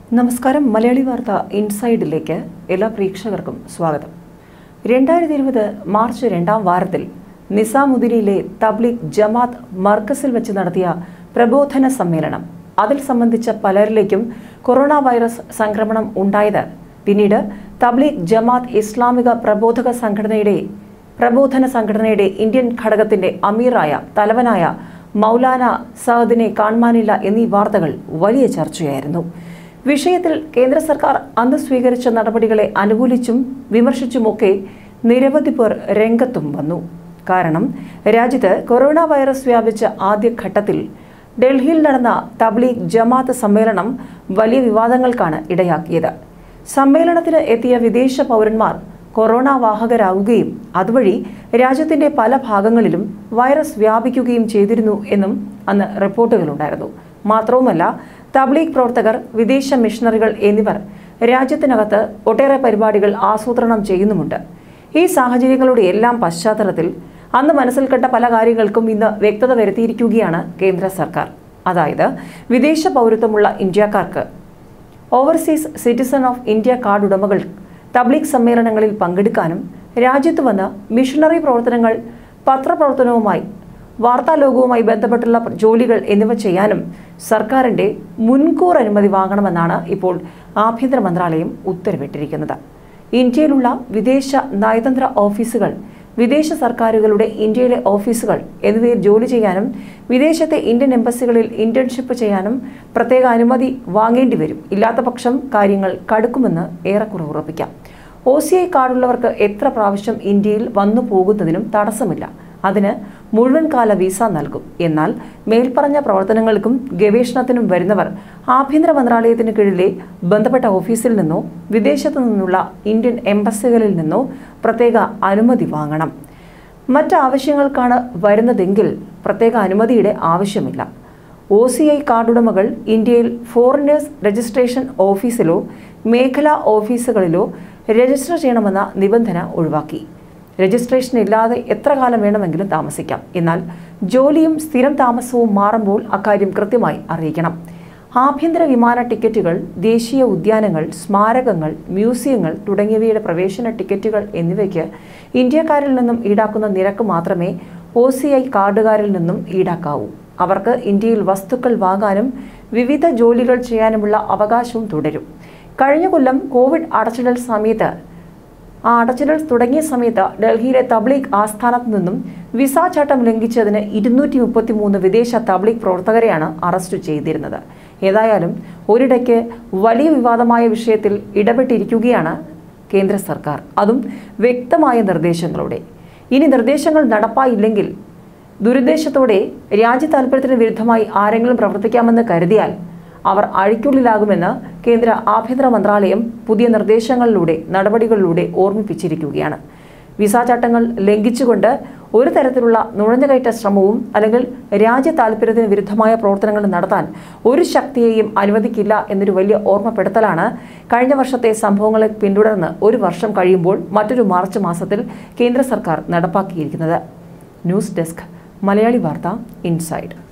നമസ്കാരം മലയാളി വാർത്ത ഇൻസൈഡിലേക്ക് എല്ലാ പ്രേക്ഷകർക്കും സ്വാഗതം രണ്ടായിരത്തി ഇരുപത് മാർച്ച് രണ്ടാം വാരത്തിൽ നിസാമുദ്ദീനിലെ തബ്ലിഗ് ജമാത്ത് മർക്കസിൽ വെച്ച് നടത്തിയ പ്രബോധന സമ്മേളനം അതിൽ സംബന്ധിച്ച പലരിലേക്കും കൊറോണ വൈറസ് സംക്രമണം ഉണ്ടായത് പിന്നീട് തബ്ലീഗ് ജമാത്ത് ഇസ്ലാമിക പ്രബോധക സംഘടനയുടെ പ്രബോധന സംഘടനയുടെ ഇന്ത്യൻ ഘടകത്തിന്റെ അമീറായ തലവനായ മൗലാന സഹദിനെ കാണുവാനില്ല എന്നീ വാർത്തകൾ വലിയ ചർച്ചയായിരുന്നു വിഷയത്തിൽ കേന്ദ്ര സർക്കാർ അന്ന് സ്വീകരിച്ച നടപടികളെ അനുകൂലിച്ചും വിമർശിച്ചുമൊക്കെ നിരവധി പേർ രംഗത്തും വന്നു കാരണം രാജ്യത്ത് കൊറോണ വൈറസ് വ്യാപിച്ച ആദ്യഘട്ടത്തിൽ ഡൽഹിയിൽ നടന്ന തബ്ലീഗ് ജമാഅത്ത് സമ്മേളനം വലിയ വിവാദങ്ങൾക്കാണ് ഇടയാക്കിയത് സമ്മേളനത്തിന് എത്തിയ വിദേശ പൗരന്മാർ കൊറോണ വാഹകരാകുകയും അതുവഴി രാജ്യത്തിന്റെ പല ഭാഗങ്ങളിലും വൈറസ് വ്യാപിക്കുകയും ചെയ്തിരുന്നു എന്നും അന്ന് റിപ്പോർട്ടുകളുണ്ടായിരുന്നു മാത്രവുമല്ല തബ്ലീഗ് പ്രവർത്തകർ വിദേശ മിഷണറികൾ എന്നിവർ രാജ്യത്തിനകത്ത് ഒട്ടേറെ പരിപാടികൾ ആസൂത്രണം ചെയ്യുന്നുമുണ്ട് ഈ സാഹചര്യങ്ങളുടെ എല്ലാം പശ്ചാത്തലത്തിൽ അന്ന് മനസ്സിൽ കണ്ട പല കാര്യങ്ങൾക്കും ഇന്ന് വ്യക്തത വരുത്തിയിരിക്കുകയാണ് കേന്ദ്ര സർക്കാർ അതായത് വിദേശ പൗരത്വമുള്ള ഇന്ത്യക്കാർക്ക് overseas citizen of India card ഉടമകൾ തബ്ലീഗ് സമ്മേളനങ്ങളിൽ പങ്കെടുക്കാനും രാജ്യത്ത് വന്ന് മിഷണറി പ്രവർത്തനങ്ങൾ പത്രപ്രവർത്തനവുമായി വാർത്താലോകവുമായി ബന്ധപ്പെട്ടുള്ള ജോലികൾ എന്നിവ ചെയ്യാനും സർക്കാരിന്റെ മുൻകൂർ അനുമതി വാങ്ങണമെന്നാണ് ഇപ്പോൾ ആഭ്യന്തര മന്ത്രാലയം ഉത്തരവിട്ടിരിക്കുന്നത് ഇന്ത്യയിലുള്ള വിദേശ നയതന്ത്ര ഓഫീസുകൾ വിദേശ സർക്കാരുകളുടെ ഇന്ത്യയിലെ ഓഫീസുകൾ എന്നിവയിൽ ജോലി ചെയ്യാനും വിദേശത്തെ ഇന്ത്യൻ എംബസികളിൽ ഇന്റേൺഷിപ്പ് ചെയ്യാനും പ്രത്യേക അനുമതി വാങ്ങേണ്ടി വരും ഇല്ലാത്ത പക്ഷം കാര്യങ്ങൾ കടുക്കുമെന്ന് ഏറെക്കുറെ ഉറപ്പിക്കാം ഒ സി ഐ കാർഡുള്ളവർക്ക് എത്ര പ്രാവശ്യം ഇന്ത്യയിൽ വന്നു പോകുന്നതിനും തടസ്സമില്ല അതിന് മുഴുവൻ കാല വിസ നൽകും എന്നാൽ മേൽപ്പറഞ്ഞ പ്രവർത്തനങ്ങൾക്കും ഗവേഷണത്തിനും വരുന്നവർ ആഭ്യന്തര മന്ത്രാലയത്തിന് കീഴിലെ ബന്ധപ്പെട്ട ഓഫീസിൽ നിന്നോ വിദേശത്തു നിന്നുള്ള ഇന്ത്യൻ എംബസികളിൽ നിന്നോ പ്രത്യേക അനുമതി വാങ്ങണം മറ്റ് ആവശ്യങ്ങൾക്കാണ് വരുന്നതെങ്കിൽ പ്രത്യേക അനുമതിയുടെ ആവശ്യമില്ല ഒ സി ഐ കാർഡുടമകൾ ഇന്ത്യയിൽ ഫോറിനേഴ്സ് രജിസ്ട്രേഷൻ ഓഫീസിലോ മേഖലാ ഓഫീസുകളിലോ രജിസ്റ്റർ ചെയ്യണമെന്ന നിബന്ധന ഒഴിവാക്കി രജിസ്ട്രേഷൻ ഇല്ലാതെ എത്ര കാലം വേണമെങ്കിലും താമസിക്കാം എന്നാൽ ജോലിയും സ്ഥിരം താമസവും മാറുമ്പോൾ അക്കാര്യം കൃത്യമായി അറിയിക്കണം ആഭ്യന്തര വിമാന ടിക്കറ്റുകൾ ദേശീയ ഉദ്യാനങ്ങൾ സ്മാരകങ്ങൾ മ്യൂസിയങ്ങൾ തുടങ്ങിയവയുടെ പ്രവേശന ടിക്കറ്റുകൾ എന്നിവയ്ക്ക് ഇന്ത്യക്കാരിൽ നിന്നും ഈടാക്കുന്ന നിരക്ക് മാത്രമേ ഒ സി ഐ കാർഡുകാരിൽ നിന്നും ഈടാക്കാവൂ അവർക്ക് ഇന്ത്യയിൽ വസ്തുക്കൾ വാങ്ങാനും വിവിധ ജോലികൾ ചെയ്യാനുമുള്ള അവകാശവും തുടരും കഴിഞ്ഞ കൊല്ലം കോവിഡ് അടച്ചിടൽ സമയത്ത് ആ അടച്ചിടൽ തുടങ്ങിയ സമയത്ത് ഡൽഹിയിലെ തബ്ലീഗ് ആസ്ഥാനത്ത് നിന്നും വിസ ചട്ടം ലംഘിച്ചതിന് ഇരുന്നൂറ്റി മുപ്പത്തി മൂന്ന് വിദേശ തബ്ലീഗ് പ്രവർത്തകരെയാണ് അറസ്റ്റ് ചെയ്തിരുന്നത് ഏതായാലും ഒരിടയ്ക്ക് വലിയ വിവാദമായ വിഷയത്തിൽ ഇടപെട്ടിരിക്കുകയാണ് കേന്ദ്ര സർക്കാർ അതും വ്യക്തമായ നിർദ്ദേശങ്ങളോടെ ഇനി നിർദ്ദേശങ്ങൾ നടപ്പായില്ലെങ്കിൽ ദുരുദ്ദേശത്തോടെ രാജ്യ താൽപര്യത്തിന് വിരുദ്ധമായി ആരെങ്കിലും പ്രവർത്തിക്കാമെന്ന് കരുതിയാൽ അവർ അഴിക്കുള്ളിലാകുമെന്ന് കേന്ദ്ര ആഭ്യന്തര മന്ത്രാലയം പുതിയ നിർദ്ദേശങ്ങളിലൂടെ നടപടികളിലൂടെ ഓർമ്മിപ്പിച്ചിരിക്കുകയാണ് വിസ ചട്ടങ്ങൾ ലംഘിച്ചുകൊണ്ട് ഒരു തരത്തിലുള്ള നുഴഞ്ഞുകയറ്റ ശ്രമവും അല്ലെങ്കിൽ രാജ്യ താൽപര്യത്തിന് വിരുദ്ധമായ പ്രവർത്തനങ്ങൾ നടത്താൻ ഒരു ശക്തിയെയും അനുവദിക്കില്ല എന്നൊരു വലിയ ഓർമ്മപ്പെടുത്തലാണ് കഴിഞ്ഞ വർഷത്തെ സംഭവങ്ങളെ പിന്തുടർന്ന് ഒരു വർഷം കഴിയുമ്പോൾ മറ്റൊരു മാർച്ച് മാസത്തിൽ കേന്ദ്ര സർക്കാർ നടപ്പാക്കിയിരിക്കുന്നത് ന്യൂസ് ഡെസ്ക് മലയാളി വാർത്ത ഇൻസൈഡ്